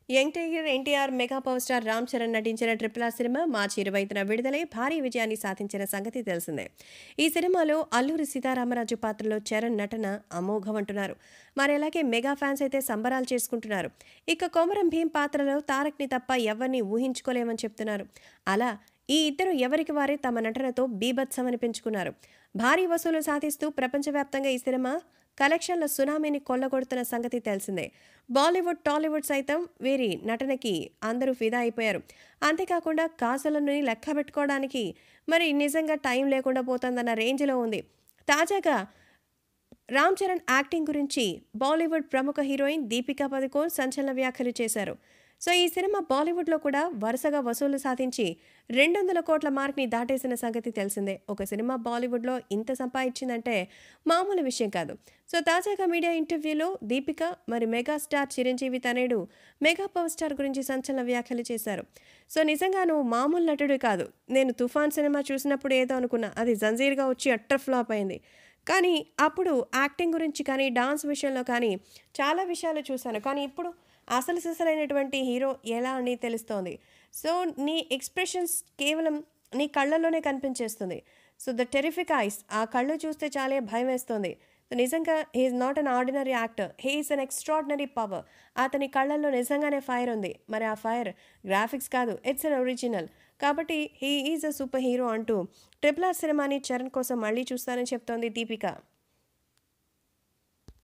young tiger NTR mega power star Ram Charan నటించిన triple are cinema మార్చి ఇరవై ఐదున విడుదలై భారీ విజయాన్ని సాధించిన సంగతి తెలిసిందే ఈ సినిమాలో అల్లూరి సీతారామరాజు పాత్రలో చరణ్ నటన అమోఘం అంటున్నారు మరి అలాగే మెగా ఫ్యాన్స్ అయితే సంబరాలు చేసుకుంటున్నారు ఇక కొమరం భీం పాత్రలో తారక్ని తప్ప ఎవరిని ఊహించుకోలేమని చెప్తున్నారు అలా ఈ ఇద్దరు ఎవరికి వారే తమ నటనతో బీభత్సమని పెంచుకున్నారు భారీ వసూలు సాధిస్తూ ప్రపంచవ్యాప్తంగా ఈ సినిమా కలెక్షన్ల సునామీని కొల్లగొడుతున్న సంగతి తెలిసిందే బాలీవుడ్ టాలీవుడ్ సైతం వీరి నటనకి అందరూ ఫిదా అయిపోయారు అంతేకాకుండా కాసులను లెక్క పెట్టుకోవడానికి మరి నిజంగా టైం లేకుండా పోతుందన్న రేంజ్లో ఉంది తాజాగా రామ్ చరణ్ యాక్టింగ్ గురించి బాలీవుడ్ ప్రముఖ హీరోయిన్ దీపికా పదుకోన్ సంచలన వ్యాఖ్యలు చేశారు సో ఈ సినిమా బాలీవుడ్లో కూడా వరుసగా వసూలు సాధించి రెండు వందల కోట్ల మార్క్ని దాటేసిన సంగతి తెలిసిందే ఒక సినిమా బాలీవుడ్లో ఇంత సంపాదించిందంటే మామూలు విషయం కాదు సో తాజాగా మీడియా ఇంటర్వ్యూలో దీపిక మరి మెగాస్టార్ చిరంజీవి తనేడు మెగా పవర్ స్టార్ గురించి సంచలన వ్యాఖ్యలు చేశారు సో నిజంగా నువ్వు మామూలు నటుడు కాదు నేను తుఫాన్ సినిమా చూసినప్పుడు ఏదో అనుకున్నా అది జంజీర్గా వచ్చి అట్టర్ ఫ్లాప్ అయింది కానీ అప్పుడు యాక్టింగ్ గురించి కానీ డాన్స్ విషయంలో కానీ చాలా విషయాలు చూశాను కానీ ఇప్పుడు అసలు సిసలైనటువంటి హీరో ఎలా అని తెలుస్తోంది సో నీ ఎక్స్ప్రెషన్స్ కేవలం నీ కళ్ళల్లోనే కనిపించేస్తుంది సో ద టెరిఫిక్ ఐస్ ఆ కళ్ళు చూస్తే చాలే భయం వేస్తుంది సో నిజంగా he's not an ordinary actor he's an extraordinary power అతని కళ్ళల్లో నిజంగానే ఫైర్ ఉంది మరి ఆ ఫైర్ గ్రాఫిక్స్ కాదు ఇట్స్ అన్ ఒరిజినల్ కాబట్టి he is a super hero అంటూ ట్రిపుల్ ఆర్ సినిమాని చరణ్ కోసం మళ్ళీ చూస్తానని చెప్తోంది దీపిక